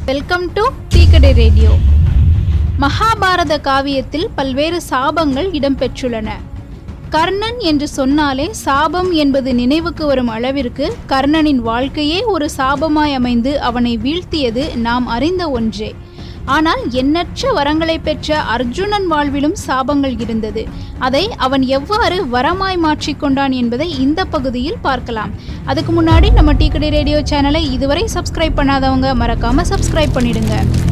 welcome to டீக்கடை radio Mahabharata காவியத்தில் பல்வேறு சாபங்கள் இடம்பெற்றுள்ளன கர்ணன் என்று சொன்னாலே சாபம் என்பது நினைவுக்கு வரும் அளவிற்கு கர்ணனின் வாழ்க்கையே ஒரு சாபமாய் அமைந்து அவனை வீழ்த்தியது நாம் அறிந்த ஒன்றே ஆனால் எண்ணற்ற வரங்களை பெற்ற அர்ஜுனன் வாழ்விலும் சாபங்கள் இருந்தது அதை அவன் எவ்வாறு வரமாய் மாற்றிக்கொண்டான் என்பதை இந்த பகுதியில் பார்க்கலாம் அதுக்கு முன்னாடி நம்ம டீக்கடை ரேடியோ சேனலை இதுவரை சப்ஸ்கிரைப் பண்ணாதவங்க மறக்காம சப்ஸ்கிரைப் பண்ணிடுங்க